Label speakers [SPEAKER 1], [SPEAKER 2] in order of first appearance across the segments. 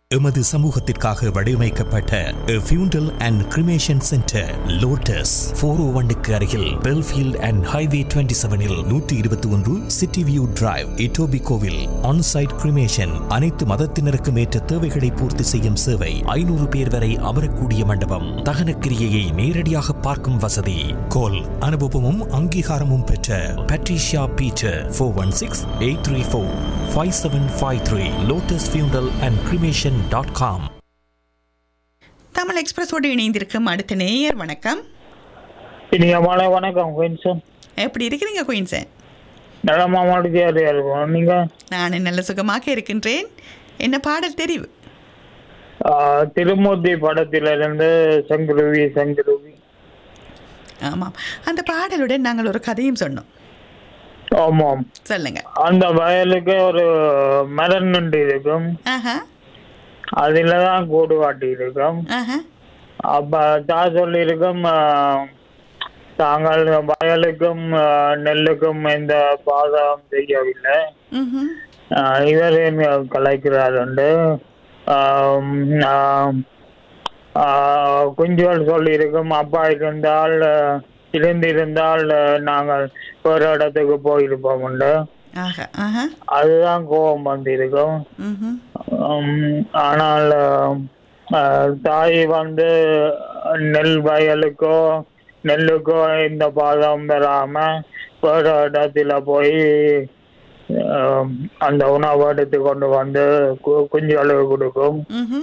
[SPEAKER 1] எமது சமூகத்திற்காக வடிவமைக்கப்பட்ட funeral and cremation centre lotus four O ஒன்னுக்கு அருகில் பெல்ஃபீல்ட் அண்ட் ஹைவே டுவெண்ட்டி செவனில் நூற்றி இருபத்தி ஒன்று சிட்டி வியூ டிரைவ் இட்டோபி கோவில் ஆன்சைட் கிரிமேஷன் அனைத்து மதத்தினருக்கும் ஏற்ற தேவைகளை பூர்த்தி செய்யும் சேவை ஐநூறு பேர் வரை அமரக்கூடிய மண்டபம் தகன கிரியையை நேரடியாக பார்க்கும் வசதி கோல் அனுபவமும் அங்கீகாரமும் பெற்ற Patricia Beecher four one six eight three four five seven five three lotus funeral and cremation dot com
[SPEAKER 2] Tamil எக்ஸ்பிரஸோடு இணைந்திருக்கும் அடுத்த நேயர் வணக்கம்
[SPEAKER 3] இனிய மாலை வணக்கம் குயின்சன்
[SPEAKER 2] எப்படி இருக்கிறீங்க குயின்சன்
[SPEAKER 3] நலமா மாட்டுதியாரியா இருக்கும் நீங்க
[SPEAKER 2] நான் நல்ல சுகமாக இருக்கின்றேன் என்ன பாடல் தெரிவு
[SPEAKER 3] ஆஹ், திருமூர்த்தி படத்திலிருந்து சங்குருவி சங்குருவி
[SPEAKER 2] ஆமாம் அந்த பாடலுடன் நாங்கள் ஒரு கதையும் சொன்னோம்
[SPEAKER 3] ஆமாம்
[SPEAKER 2] சொல்லுங்க
[SPEAKER 3] அந்த வயலுக்கு ஒரு மரம் நண்டு இருக்கும்
[SPEAKER 2] ஆஹா
[SPEAKER 3] அதுல தான் கூடு காட்டி இருக்கும்
[SPEAKER 2] ஆஹா
[SPEAKER 3] அப்ப தான் சொல்லியிருக்கும் ஆஹ், தாங்கள் வயலுக்கும் ஆஹ், நெல்லுக்கும் எந்த பாதகம் செய்யவில்லை
[SPEAKER 2] ம்
[SPEAKER 3] ஆஹ், இவர் என்ன கலைக்கிறார் உண்டு ஆம், ஆம், ஆஹ், குஞ்சுகள் சொல்லியிருக்கும் அப்பா இருந்தால் ஆஹ், இருந்திருந்தால் ஆஹ், நாங்கள் ஒரு இடத்துக்கு போயிருப்போம் உண்டு
[SPEAKER 2] ஆஹா ஆஹா
[SPEAKER 3] அதுதான் கோபம் வந்திருக்கும்
[SPEAKER 2] ம்
[SPEAKER 3] உம், ஆனால் ஆஹ், தாய் வந்து நெல் வயலுக்கோ நெல்லுக்கோ இந்த பாதம் பெறாம வேறு இடத்துல போய் ஆஹ், அந்த உணவு எடுத்து கொண்டு வந்து கு- குஞ்சுகளுக்கு கொடுக்கும்
[SPEAKER 2] ம்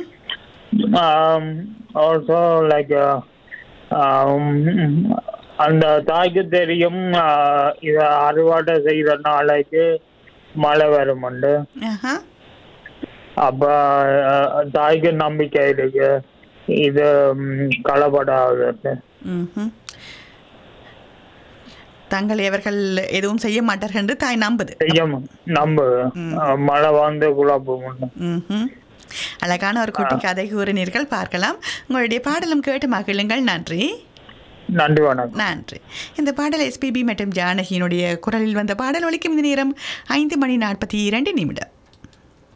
[SPEAKER 3] ஆல்சோ லைக் அந்த தாய்க்கு தெரியும் ஆஹ், இத அறுவடை செய்யற நாளைக்கு மழை வரும் உண்டு
[SPEAKER 2] ஆஹா
[SPEAKER 3] அப்ப அஹ், தாய்க்கு நம்பிக்கை இருக்கு இது ம், கலப்படாது
[SPEAKER 2] ம் தங்களை அவர்கள் எதுவும் செய்ய மாட்டார்கள் என்று தாய் நம்புது
[SPEAKER 3] செய்ய நம்பு அஹ், மழை வந்து குழப்பம் உண்டு
[SPEAKER 2] ம்ஹும். அழகான ஒரு குட்டி கதை கூறினீர்கள் பார்க்கலாம் உங்களுடைய பாடலும் கேட்டு மகிழுங்கள் நன்றி
[SPEAKER 3] நன்றி வணக்கம்
[SPEAKER 2] நன்றி இந்த பாடல் எஸ்பிபி மற்றும் ஜானகியினுடைய குரலில் வந்த பாடல் ஒலிக்கும் இந்த நேரம் ஐந்து மணி நாற்பத்தி இரண்டு நிமிடம்